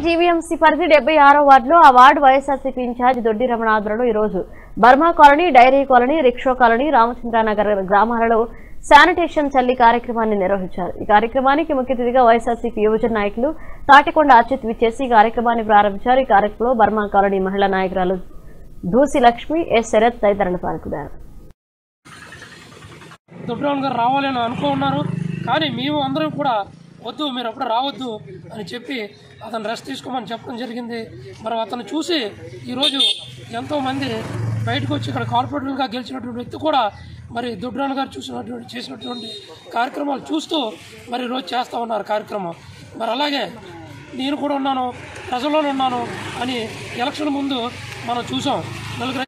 GVMC పరిధి డెబ్బై ఆరో వార్డులో ఆ వార్డు వైఎస్ఆర్సీపీ ఇన్ఛార్జ్ దొడ్డి రమణ ఆధ్వర్యంలో ఈ రోజు బర్మా కాలనీ డైరీ కాలనీ రిక్షో కాలనీ రామచంద్రనగర్ గ్రామాలలో శానిటేషన్ చల్లి కార్యక్రమాన్ని నిర్వహించారు ఈ కార్యక్రమానికి ముఖ్య అతిథిగా వైఎస్ఆర్సీపీ యువజన నాయకులు తాటికొండ అచ్యుత్ విచ్చేసి ఈ కార్యక్రమాన్ని ప్రారంభించారు ఈ కార్యక్రమంలో బర్మా కాలనీ మహిళా నాయకురాలు దూసి లక్ష్మి ఎస్ శరత్ తదితరులు పాల్గొన్నారు దుబ్రాన్ గారు రావాలి అని అనుకున్నారు కానీ మేము అందరం కూడా వద్దు మీరు అప్పుడు రావద్దు అని చెప్పి అతను రెస్ట్ తీసుకోమని చెప్పడం జరిగింది మరి అతను చూసి ఈరోజు ఎంతోమంది బయటకు వచ్చి ఇక్కడ కార్పొరేటర్గా గెలిచినటువంటి వ్యక్తి కూడా మరి దుబ్రాన్ గారు చూసినటువంటి చేసినటువంటి కార్యక్రమాలు చూస్తూ మరి ఈరోజు చేస్తూ ఉన్నారు కార్యక్రమం మరి అలాగే నేను కూడా ఉన్నాను ప్రజల్లోనే ఉన్నాను అని ఎలక్షన్ ముందు మనం చూసాం నలుగురు